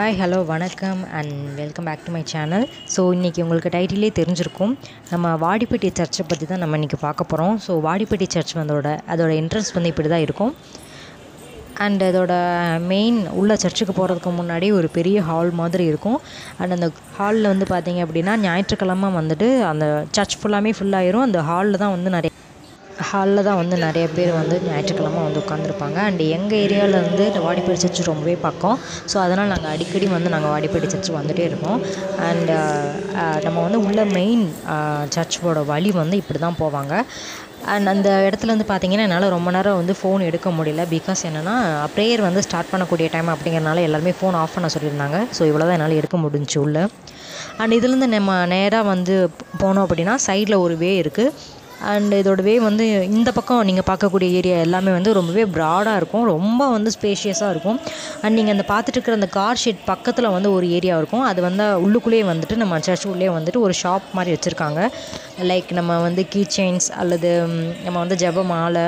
hi hello வணக்கம் and welcome back to my channel so இன்றைக்கி உங்களுக்கு டைட்டிலே தெரிஞ்சிருக்கும் நம்ம வாடிப்பட்டி சர்ச்சை பற்றி தான் நம்ம இன்றைக்கி பார்க்க போகிறோம் ஸோ வாடிப்பட்டி சர்ச் வந்தோட அதோட என்ட்ரன்ஸ் வந்து இப்படி தான் இருக்கும் அண்ட் அதோட மெயின் உள்ள சர்ச்சுக்கு போகிறதுக்கு முன்னாடி ஒரு பெரிய ஹால் மாதிரி இருக்கும் அண்ட் அந்த ஹாலில் வந்து பார்த்தீங்க அப்படின்னா ஞாயிற்றுக்கிழமை வந்துட்டு அந்த சர்ச் ஃபுல்லாமே ஃபுல்லாயிரும் அந்த ஹாலில் தான் வந்து நிறைய ஹாலில் தான் வந்து நிறைய பேர் வந்து ஞாயிற்றுக்கிழமை வந்து உட்காந்துருப்பாங்க அண்ட் எங்கள் ஏரியாவில் வந்து இந்த வாடிப்பட்டி சர்ச் ரொம்பவே பக்கம் ஸோ அதனால் நாங்கள் அடிக்கடி வந்து நாங்கள் வாடிப்பட்டி சர்ச் வந்துகிட்டே இருக்கோம் அண்ட் நம்ம வந்து உள்ள மெயின் சர்ச்சோட வழி வந்து இப்படி தான் போவாங்க அண்ட் அந்த இடத்துல வந்து பார்த்தீங்கன்னா என்னால் ரொம்ப நேரம் வந்து ஃபோன் எடுக்க முடியல பிகாஸ் என்னென்னா ப்ரேயர் வந்து ஸ்டார்ட் பண்ணக்கூடிய டைம் அப்படிங்கிறனால எல்லாருமே ஃபோன் ஆஃப் பண்ண சொல்லியிருந்தாங்க ஸோ இவ்வளோ தான் என்னால் எடுக்க முடிஞ்சுச்சு உள்ள அண்ட் இதுலேருந்து நம்ம நேராக வந்து போனோம் அப்படின்னா சைடில் ஒரு வே இருக்குது அண்ட் இதோட வே வந்து இந்த பக்கம் நீங்கள் பார்க்கக்கூடிய ஏரியா எல்லாமே வந்து ரொம்பவே ப்ராடாக இருக்கும் ரொம்ப வந்து ஸ்பேஷியஸாக இருக்கும் அண்ட் நீங்கள் அந்த பார்த்துட்டு இருக்கிற அந்த கார் ஷெட் பக்கத்தில் வந்து ஒரு ஏரியா இருக்கும் அது வந்து உள்ளுக்குள்ளேயே வந்துட்டு நம்ம சர்ச் உள்ளே வந்துட்டு ஒரு ஷாப் மாதிரி வச்சுருக்காங்க லைக் நம்ம வந்து கீ செயின்ஸ் அல்லது நம்ம வந்து ஜெப மாலை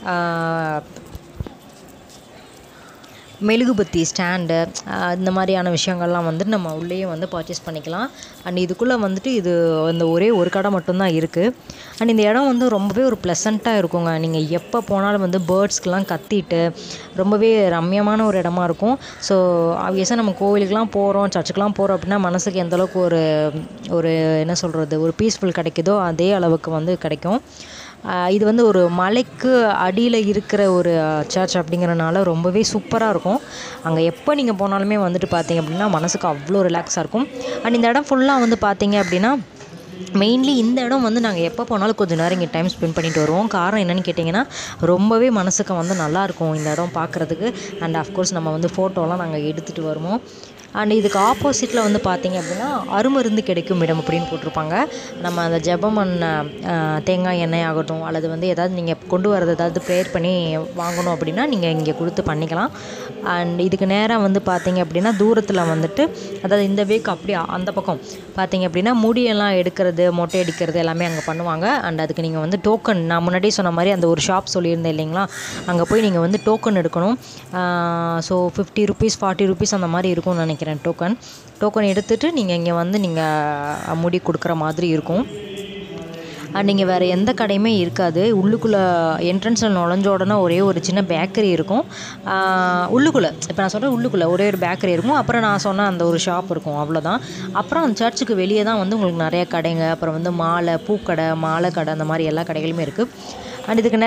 மெழுகுபத்தி ஸ்டாண்டு இந்த மாதிரியான விஷயங்கள்லாம் வந்துட்டு நம்ம உள்ளேயே வந்து பர்ச்சேஸ் பண்ணிக்கலாம் அண்ட் இதுக்குள்ளே வந்துட்டு இது அந்த ஒரே ஒரு கடை மட்டும்தான் இருக்குது அண்ட் இந்த இடம் வந்து ரொம்பவே ஒரு ப்ளசண்ட்டாக இருக்குங்க நீங்கள் எப்போ போனாலும் வந்து பேர்ட்ஸ்க்கெலாம் கத்திட்டு ரொம்பவே ரம்யமான ஒரு இடமா இருக்கும் ஸோ ஆப்வியஸாக நம்ம கோவிலுக்கெலாம் போகிறோம் சர்ச்சுக்கெலாம் போகிறோம் அப்படின்னா மனசுக்கு எந்தளவுக்கு ஒரு ஒரு என்ன சொல்கிறது ஒரு பீஸ்ஃபுல் கிடைக்குதோ அதே அளவுக்கு வந்து கிடைக்கும் இது வந்து ஒரு மலைக்கு அடியில் இருக்கிற ஒரு சர்ச் அப்படிங்கிறனால ரொம்பவே சூப்பராக இருக்கும் அங்கே எப்போ நீங்கள் போனாலுமே வந்துட்டு பார்த்தீங்க அப்படின்னா மனசுக்கு அவ்வளோ ரிலாக்ஸாக இருக்கும் அண்ட் இந்த இடம் ஃபுல்லாக வந்து பார்த்தீங்க அப்படின்னா மெயின்லி இந்த இடம் வந்து நாங்கள் எப்போ போனாலும் கொஞ்சம் நேரம் இங்கே டைம் ஸ்பெண்ட் பண்ணிட்டு வருவோம் காரணம் என்னென்னு கேட்டிங்கன்னா ரொம்பவே மனசுக்கு வந்து நல்லாயிருக்கும் இந்த இடம் பார்க்குறதுக்கு அண்ட் அஃப்கோர்ஸ் நம்ம வந்து ஃபோட்டோலாம் நாங்கள் எடுத்துகிட்டு வருவோம் அண்ட் இதுக்கு ஆப்போசிட்டில் வந்து பார்த்தீங்க அப்படின்னா அருமருந்து கிடைக்கும் இடம் அப்படின்னு போட்டிருப்பாங்க நம்ம அந்த ஜெபமண் தேங்காய் எண்ணெய் ஆகட்டும் அல்லது வந்து ஏதாவது நீங்கள் கொண்டு வரது ஏதாவது ப்ரேயர் பண்ணி வாங்கணும் அப்படின்னா நீங்கள் இங்கே கொடுத்து பண்ணிக்கலாம் அண்ட் இதுக்கு நேராக வந்து பார்த்தீங்க அப்படின்னா தூரத்தில் வந்துட்டு அதாவது இந்த வீக் அப்படி அந்த பக்கம் பார்த்தீங்க அப்படின்னா முடியெல்லாம் எடுக்கிறது மொட்டை அடிக்கிறது எல்லாமே அங்கே பண்ணுவாங்க அண்ட் அதுக்கு நீங்கள் வந்து டோக்கன் நான் முன்னாடியே சொன்ன மாதிரி அந்த ஒரு ஷாப் சொல்லியிருந்தேன் இல்லைங்களா அங்கே போய் நீங்கள் வந்து டோக்கன் எடுக்கணும் so fifty rupees forty rupees அந்த மாதிரி இருக்கும்னு நினைக்கிறேன் நினைக்கிறேன் டோக்கன் டோக்கன் எடுத்துகிட்டு நீங்கள் இங்கே வந்து நீங்கள் முடி கொடுக்குற மாதிரி இருக்கும் அண்ட் இங்கே வேறு எந்த கடையுமே இருக்காது உள்ளுக்குள்ளே என்ட்ரன்ஸில் நுழைஞ்ச உடனே ஒரே ஒரு சின்ன பேக்கரி இருக்கும் உள்ளுக்குள்ளே இப்போ நான் சொல்கிறேன் உள்ளுக்குள்ளே ஒரே ஒரு பேக்கரி இருக்கும் அப்புறம் நான் சொன்ன அந்த ஒரு ஷாப் இருக்கும் அவ்வளோதான் அப்புறம் அந்த சர்ச்சுக்கு வெளியே தான் வந்து உங்களுக்கு நிறைய கடைங்க அப்புறம் வந்து மாலை பூக்கடை மாலை கடை அந்த மாதிரி எல்லா கடைகளுமே இருக்குது அண்ட் இதுக்கு நே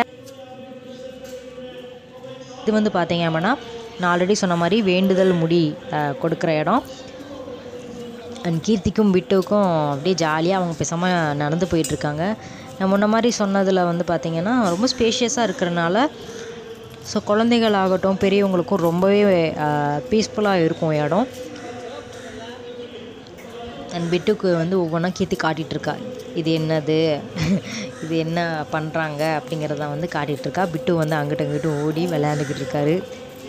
இது வந்து பார்த்தீங்க அப்படின்னா நான் ஆல்ரெடி சொன்ன மாதிரி வேண்டுதல் முடி கொடுக்குற இடம் அண்ட் கீர்த்திக்கும் விட்டுக்கும் அப்படியே ஜாலியாக அவங்க பேசாமல் நடந்து போயிட்டுருக்காங்க நான் முன்ன மாதிரி சொன்னதில் வந்து பார்த்திங்கன்னா ரொம்ப ஸ்பேஷியஸாக இருக்கிறனால ஸோ குழந்தைகள் ஆகட்டும் பெரியவங்களுக்கும் ரொம்பவே பீஸ்ஃபுல்லாக இருக்கும் இடம் அண்ட் பிட்டுக்கு வந்து ஒவ்வொன்றா கீர்த்தி காட்டிகிட்ருக்கா இது என்னது இது என்ன பண்ணுறாங்க அப்படிங்கிறத வந்து காட்டிகிட்ருக்கா பிட்டு வந்து அங்கிட்ட அங்கிட்ட ஓடி விளையாண்டுக்கிட்டு இருக்காரு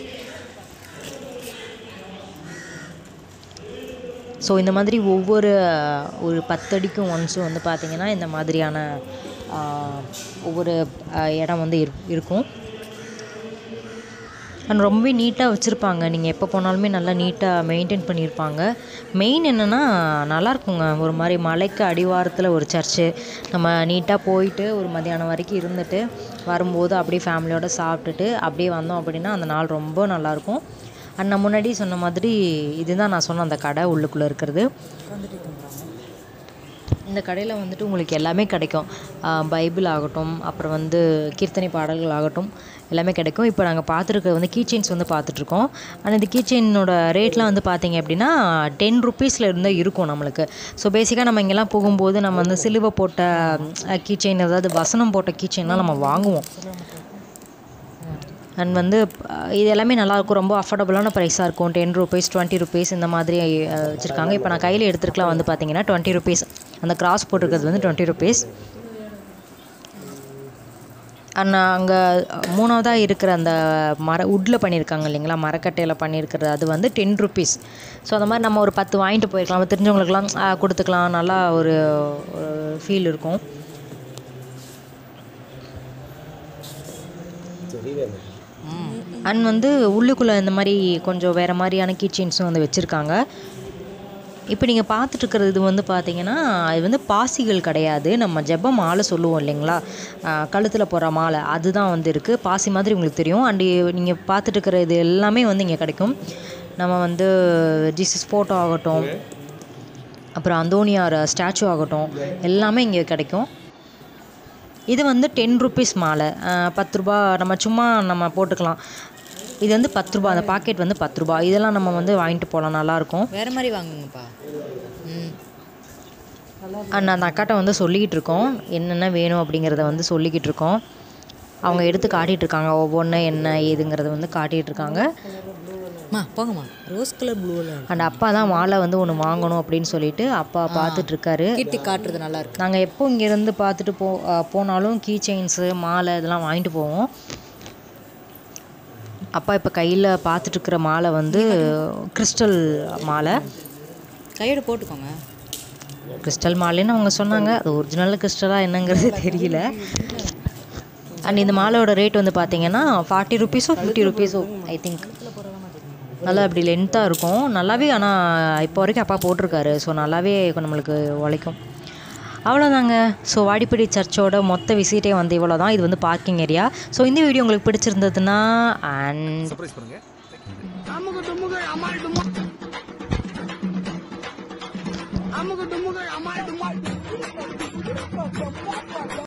ஸோ இந்த மாதிரி ஒவ்வொரு ஒரு பத்தடிக்கும் ஒன்ஸும் வந்து பார்த்திங்கன்னா இந்த மாதிரியான ஒவ்வொரு இடம் வந்து இருக்கும் அண்ட் ரொம்பவே நீட்டாக வச்சுருப்பாங்க நீங்கள் எப்போ போனாலுமே நல்லா நீட்டாக மெயின்டைன் பண்ணியிருப்பாங்க மெயின் என்னென்னா நல்லாயிருக்குங்க ஒரு மாதிரி மலைக்கு அடிவாரத்தில் ஒரு சர்ச்சு நம்ம நீட்டாக போயிட்டு ஒரு மதியானம் வரைக்கும் இருந்துட்டு வரும்போது அப்படியே ஃபேமிலியோடு சாப்பிட்டுட்டு அப்படியே வந்தோம் அப்படின்னா அந்த நாள் ரொம்ப நல்லாயிருக்கும் அண்ட் நான் முன்னாடி சொன்ன மாதிரி இதுதான் நான் சொன்ன அந்த கடை உள்ளுக்குள்ளே இருக்கிறது இந்த கடையில் வந்துட்டு உங்களுக்கு எல்லாமே கிடைக்கும் பைபிள் ஆகட்டும் அப்புறம் வந்து கீர்த்தனை பாடல்கள் ஆகட்டும் எல்லாமே கிடைக்கும் இப்போ நாங்கள் பார்த்துருக்கிறது வந்து கீச்செயின்ஸ் வந்து பார்த்துட்ருக்கோம் ஆனால் இந்த கீச்செயினோட ரேட்லாம் வந்து பார்த்தீங்க அப்படின்னா டென் ருப்பீஸில் இருந்தால் இருக்கும் நம்மளுக்கு ஸோ பேசிக்காக நம்ம இங்கெல்லாம் போகும்போது நம்ம வந்து சிலுவை போட்ட கீச்செயின் அதாவது வசனம் போட்ட கீச்செயின்லாம் நம்ம வாங்குவோம் அண்ட் வந்து இது எல்லாமே நல்லாயிருக்கும் ரொம்ப அஃபோர்டபுளான ப்ரைஸாக இருக்கும் டென் ருபீஸ் டுவெண்ட்டி ருபீஸ் இந்த மாதிரி வச்சுருக்காங்க இப்போ நான் கையில் எடுத்துருக்கலாம் வந்து பார்த்தீங்கன்னா டுவெண்ட்டி ருபீஸ் அந்த கிராஸ் போட்டிருக்கிறது வந்து டுவெண்ட்டி ருபீஸ் அண்ட் அங்கே மூணாவதாக இருக்கிற அந்த மர உட்டில் பண்ணியிருக்காங்க இல்லைங்களா மரக்கட்டையில் பண்ணியிருக்கிறது அது வந்து டென் ருபீஸ் ஸோ அந்த மாதிரி நம்ம ஒரு பத்து வாங்கிட்டு போயிருக்கலாம் நம்ம தெரிஞ்சவங்களுக்குலாம் கொடுத்துக்கலாம் நல்லா ஒரு ஃபீல் இருக்கும் அண்ட் வந்து உள்ளுக்குள்ளே இந்த மாதிரி கொஞ்சம் வேறு மாதிரியான கீச்செயின்ஸும் வந்து வச்சுருக்காங்க இப்போ நீங்கள் பார்த்துட்ருக்கிறது இது வந்து பார்த்தீங்கன்னா இது வந்து பாசிகள் கிடையாது நம்ம ஜெப மாலை சொல்லுவோம் இல்லைங்களா கழுத்தில் போடுற மாலை அதுதான் வந்து இருக்குது பாசி மாதிரி உங்களுக்கு தெரியும் அண்டு நீங்கள் பார்த்துட்ருக்கிற இது எல்லாமே வந்து இங்கே கிடைக்கும் நம்ம வந்து ஜீசஸ் ஃபோட்டோ ஆகட்டும் அப்புறம் அந்தோனியார் ஸ்டாச்சு ஆகட்டும் எல்லாமே இங்கே கிடைக்கும் இது வந்து டென் ருபீஸ் மாலை அஹ், பத்து ரூபா நம்ம சும்மா நம்ம போட்டுக்கலாம் இது வந்து பத்து ரூபா அந்த பாக்கெட் வந்து பத்து ரூபா இதெல்லாம் நம்ம வந்து வாங்கிட்டு போகலாம் நல்லாயிருக்கும் வேறு மாதிரி வாங்குங்கப்பா ம் அண்ட் அந்த அக்காட்ட வந்து சொல்லிக்கிட்டு இருக்கோம் என்னென்ன வேணும் அப்படிங்கிறத வந்து சொல்லிக்கிட்டு இருக்கோம் அவங்க எடுத்து காட்டிகிட்டு இருக்காங்க ஒவ்வொன்று என்ன ஏதுங்கிறத வந்து காட்டிகிட்டு இருக்காங்க அம்மா போங்கம்மா ரோஸ் கலர் ப்ளூவில் அண்ட் அப்பா தான் மாலை வந்து ஒன்று வாங்கணும் அப்படின்னு சொல்லிட்டு அப்பா பார்த்துட்டு இருக்காரு கீர்த்தி காட்டுறது நல்லா இருக்கு நாங்கள் எப்போ இங்கேருந்து பார்த்துட்டு போ அஹ் போனாலும் கீ செயின்ஸு மாலை இதெல்லாம் வாங்கிட்டு போவோம் அப்பா இப்போ கையில் பார்த்துட்ருக்கிற மாலை வந்து கிறிஸ்டல் மாலை கையோட போட்டுக்கோங்க கிறிஸ்டல் மாலைன்னு அவங்க சொன்னாங்க அது ஒரிஜினல் கிறிஸ்டலாக என்னங்கிறது தெரியல அண்ட் இந்த மாலையோட ரேட் வந்து பார்த்தீங்கன்னா ஃபார்ட்டி ருபீஸோ ஃபிஃப்டி ருபீஸோ ஐ திங்க் நல்லா அப்படி லென்த்தாக இருக்கும் நல்லாவே ஆனால் இப்போ வரைக்கும் அப்பா போட்டிருக்காரு ஸோ நல்லாவே நம்மளுக்கு உழைக்கும் அவ்வளோதாங்க ஸோ வாடிப்படி சர்ச்சோட மொத்த விசிட்டே வந்து இவ்வளோ தான் இது வந்து பார்க்கிங் ஏரியா ஸோ இந்த வீடியோ உங்களுக்கு பிடிச்சிருந்ததுன்னா அண்ட் அமுகு டுமுகு அமால் டுமால் அமுகு டுமுகு அமால் டுமால்